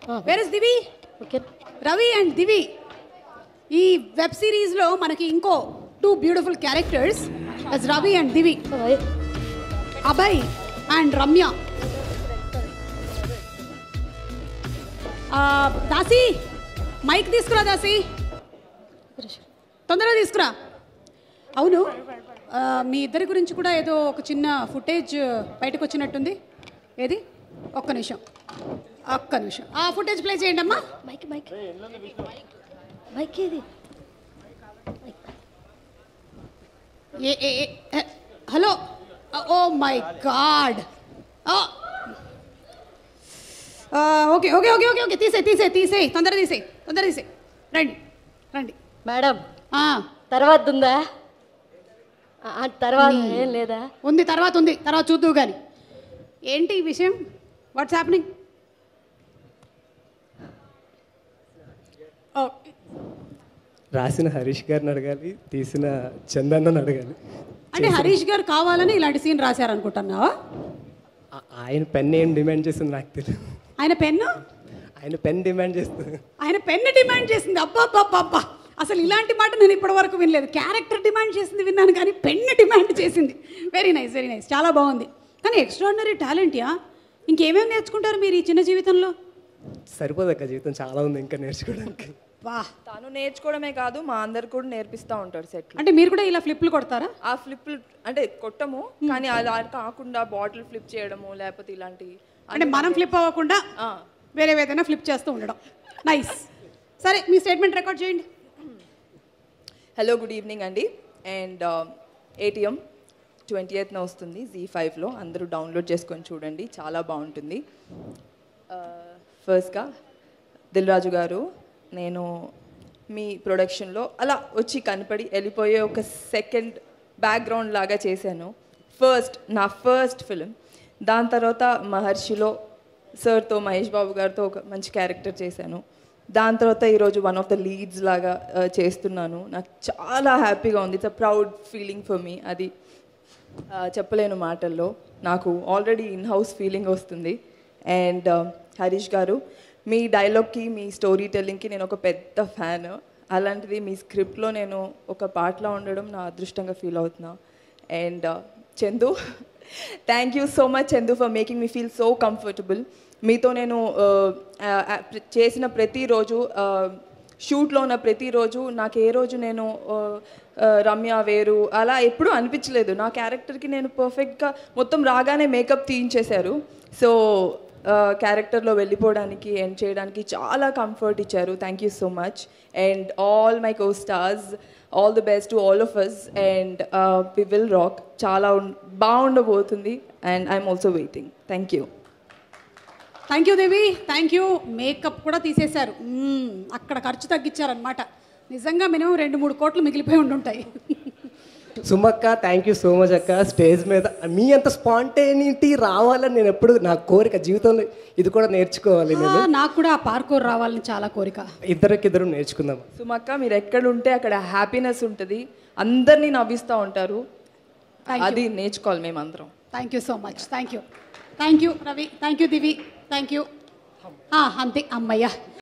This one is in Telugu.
wear is Divi okay Ravi and Divi ఈ వెబ్ సిరీస్లో మనకి ఇంకో two beautiful characters as Ravi and Divi Abhay and Ramya ఆ, దాసి మైక్ తీసుకురా దాసి తొందరగా తీసుకురా అవును ఆ, మీ ఇద్దరి గురించి కూడా ఏదో ఒక చిన్న ఫుటేజ్ బయటకు వచ్చినట్టుంది ఏది ఒక్క నిమిషం ఒక్క నిమిషం ఆ ఫుటేజ్ ప్లే చేయండి అమ్మా మైక్ మైక్ మైక్ ఇది ఏ ఏ ఏ, ఏ, hello oh my god okay okay okay okay okay తీసే తీసే తీసే తొందర తీసే తొందర తీసే రండి రండి మేడం ఆ, తర్వాత ఉందా ఆ, ఆ, తర్వాత ఏం లేదా ఉంది తర్వాత ఉంది తర్వాత చూద్దువు కానీ ఏంటి ఈ విషయం వాట్స్ హ్యాపెనింగ్ రాసిన హరీష్ గారిని అడగాలి తీసిన చందన్నని అడగాలి అంటే హరీష్ గారు కావాలని ఇలాంటి సీన్ రాశారనుకుంటున్నావా ఆ- ఆయన పెన్ ఏం డిమాండ్ చేస్తుంది నాకు తెలియదు ఆయన పెన్ను ఆయన పెన్ డిమాండ్ చేస్తుంది ఆయన పెన్ను డిమాండ్ చేసింది అబ్బా అబ్బా అబ్బా అసలు ఇలాంటి మాట నేను ఇప్పటి వరకు వినలేదు క్యారెక్టర్ డిమాండ్ చేసింది విన్నాను కానీ పెన్ను డిమాండ్ చేసింది వెరీ నైస్ వెరీ నైస్ చాలా బాగుంది కానీ ఎక్స్ట్రాడినరీ టాలెంట్ యా ఇంకేమేమి నేర్చుకుంటారు మీరు ఈ చిన్న జీవితంలో సరిపోదు అక్క జీవితం చాలా ఉంది ఇంకా నేర్చుకోవడానికి వా తను నేర్చుకోవడమే కాదు మా అందరు కూడా నేర్పిస్తూ ఉంటాడు సెట్ అంటే మీరు కూడా ఇలా ఫ్లిప్లు కొడతారా ఆ ఫ్లిప్ అంటే కొట్టము కానీ అలా కాకుండా బాటిల్ ఫ్లిప్ చేయడము లేకపోతే ఇలాంటి అంటే మనం ఫ్లిప్ అవ్వకుండా వేరే ఏదైనా ఫ్లిప్ చేస్తూ ఉండడం నైస్ సరే మీ స్టేట్మెంట్ రికార్డ్ చేయండి హలో గుడ్ ఈవినింగ్ అండి అండ్ ఏటీఎం ట్వంటీ ఎయిత్న వస్తుంది జీ ఫైవ్లో అందరూ డౌన్లోడ్ చేసుకొని చూడండి చాలా బాగుంటుంది ఫస్ట్గా దిల్రాజు గారు నేను మీ ప్రొడక్షన్లో అలా వచ్చి కనపడి వెళ్ళిపోయే ఒక సెకండ్ బ్యాక్గ్రౌండ్ లాగా చేశాను ఫస్ట్ నా ఫస్ట్ ఫిలిం దాని తర్వాత మహర్షిలో సార్తో మహేష్ బాబు గారితో ఒక మంచి క్యారెక్టర్ చేశాను దాని తర్వాత ఈరోజు వన్ ఆఫ్ ద లీడ్స్ లాగా ఆ, చేస్తున్నాను నాకు చాలా హ్యాపీగా ఉంది it's a proud feeling for me అది ఆ, చెప్పలేను మాటల్లో నాకు ఆల్రెడీ ఇన్ హౌస్ ఫీలింగ్ వస్తుంది అండ్ హరీష్ గారు మీ డైలాగ్కి మీ స్టోరీ టెల్లింగ్కి నేను ఒక పెద్ద ఫ్యాన్ అలాంటిది మీ స్క్రిప్ట్లో నేను ఒక పాటలో ఉండడం నా అదృష్టంగా ఫీల్ అవుతున్నా and Chandu thank you so much Chandu for making me feel so comfortable మీతో నేను ఆ, ఆ, ఆ, చేసిన ప్రతిరోజు ఆ, షూట్లో ఉన్న ప్రతిరోజు నాకు ఏ రోజు నేను ఆ, ఆ, రమ్య వేరు అలా ఎప్పుడూ అనిపించలేదు నా క్యారెక్టర్కి నేను పర్ఫెక్ట్గా మొత్తం రాగానే మేకప్ తీయించేశారు సో క్యారెక్టర్లో వెళ్ళిపోవడానికి ఎండ్ చేయడానికి చాలా కంఫర్ట్ ఇచ్చారు thank you so much and all my co stars all the best to all of us and we will rock చాలా ఉన్- బాగుండబోతుంది and I'm also waiting thank you thank you Devi thank you makeup కూడా తీసేశారు మ్మ్, అక్కడ ఖర్చు తగ్గించారనమాట నిజంగా మినిమం రెండు మూడు కోట్లు మిగిలిపోయి ఉండుంటాయి సుమక్క థ్యాంక్ యూ సో మచ్ అక్క స్టేజ్ మీద మీ అంత స్పాంటేనిటీ రావాలని నేను ఎప్పుడు నా కోరిక జీవితంలో ఇది కూడా నేర్చుకోవాలి ఆ, నేను నాకు కూడా ఆ పార్కూర్ రావాలని చాలా కోరిక ఇద్దరికిద్దరు నేర్చుకుందాం సుమక్క మీరు ఎక్కడ ఉంటే అక్కడ హ్యాపీనెస్ ఉంటుంది అందరినీ నవ్విస్తూ ఉంటారు అది నేర్చుకోవాలి మేమందరం thank you so much thank you thank you Ravi thank you Divi thank you అంతే అమ్మయ్య